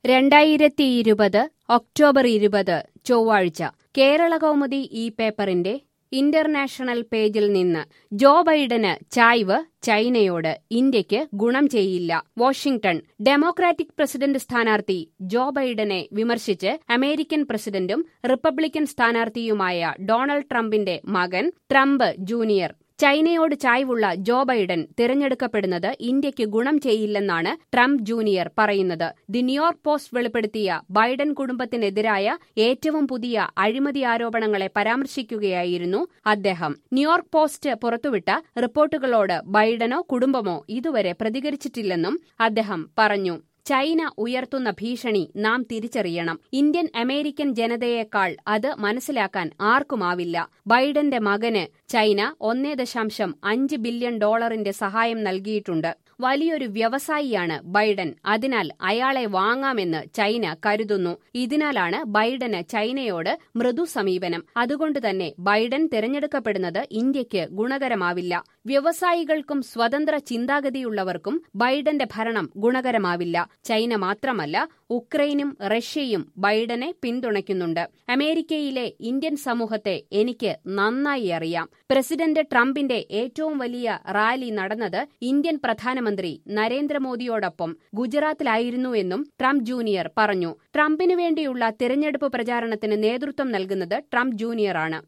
രണ്ടായിരത്തി ഇരുപത് ഒക്ടോബർ ഇരുപത് ചൊവ്വാഴ്ച കേരള കൗമുദി ഈ പേപ്പറിന്റെ ഇന്റർനാഷണൽ പേജിൽ നിന്ന് ജോ ബൈഡന് ചായ്വ് ചൈനയോട് ഇന്ത്യക്ക് ഗുണം ചെയ്യില്ല വാഷിംഗ്ടൺ ഡെമോക്രാറ്റിക് പ്രസിഡന്റ് സ്ഥാനാർത്ഥി ജോ ബൈഡനെ വിമർശിച്ച് അമേരിക്കൻ പ്രസിഡന്റും റിപ്പബ്ലിക്കൻ സ്ഥാനാർത്ഥിയുമായ ഡൊണാൾഡ് ട്രംപിന്റെ മകൻ ട്രംപ് ജൂനിയർ ചൈനയോട് ചായ്വുള്ള ജോ ബൈഡൻ തിരഞ്ഞെടുക്കപ്പെടുന്നത് ഇന്ത്യക്ക് ഗുണം ചെയ്യില്ലെന്നാണ് ട്രംപ് ജൂനിയർ പറയുന്നത് ദി ന്യൂയോർക്ക് പോസ്റ്റ് വെളിപ്പെടുത്തിയ ബൈഡൻ കുടുംബത്തിനെതിരായ ഏറ്റവും പുതിയ അഴിമതി ആരോപണങ്ങളെ പരാമർശിക്കുകയായിരുന്നു അദ്ദേഹം ന്യൂയോർക്ക് പോസ്റ്റ് പുറത്തുവിട്ട റിപ്പോർട്ടുകളോട് ബൈഡനോ കുടുംബമോ ഇതുവരെ പ്രതികരിച്ചിട്ടില്ലെന്നും അദ്ദേഹം പറഞ്ഞു ചൈന ഉയർത്തുന്ന ഭീഷണി നാം തിരിച്ചറിയണം ഇന്ത്യൻ അമേരിക്കൻ ജനതയേക്കാൾ അത് മനസ്സിലാക്കാൻ ആർക്കുമാവില്ല ബൈഡന്റെ മകന് ചൈന ഒന്നേ ദശാംശം അഞ്ച് ബില്യൺ ഡോളറിന്റെ സഹായം നൽകിയിട്ടുണ്ട് വലിയൊരു വ്യവസായിയാണ് ബൈഡൻ അതിനാൽ അയാളെ വാങ്ങാമെന്ന് ചൈന കരുതുന്നു ഇതിനാലാണ് ബൈഡന് ചൈനയോട് മൃദു സമീപനം അതുകൊണ്ട് തന്നെ ബൈഡൻ തിരഞ്ഞെടുക്കപ്പെടുന്നത് ഇന്ത്യക്ക് ഗുണകരമാവില്ല വ്യവസായികൾക്കും സ്വതന്ത്ര ചിന്താഗതിയുള്ളവർക്കും ബൈഡന്റെ ഭരണം ഗുണകരമാവില്ല ചൈന മാത്രമല്ല ഉക്രൈനും റഷ്യയും ബൈഡനെ പിന്തുണയ്ക്കുന്നുണ്ട് അമേരിക്കയിലെ ഇന്ത്യൻ സമൂഹത്തെ എനിക്ക് നന്നായി അറിയാം പ്രസിഡന്റ് ട്രംപിന്റെ ഏറ്റവും വലിയ റാലി നടന്നത് ഇന്ത്യൻ പ്രധാനമന്ത്രി നരേന്ദ്രമോദിയോടൊപ്പം ഗുജറാത്തിലായിരുന്നുവെന്നും ട്രംപ് ജൂനിയർ പറഞ്ഞു ട്രംപിനു വേണ്ടിയുള്ള തിരഞ്ഞെടുപ്പ് പ്രചാരണത്തിന് നേതൃത്വം നൽകുന്നത് ട്രംപ് ജൂനിയറാണ്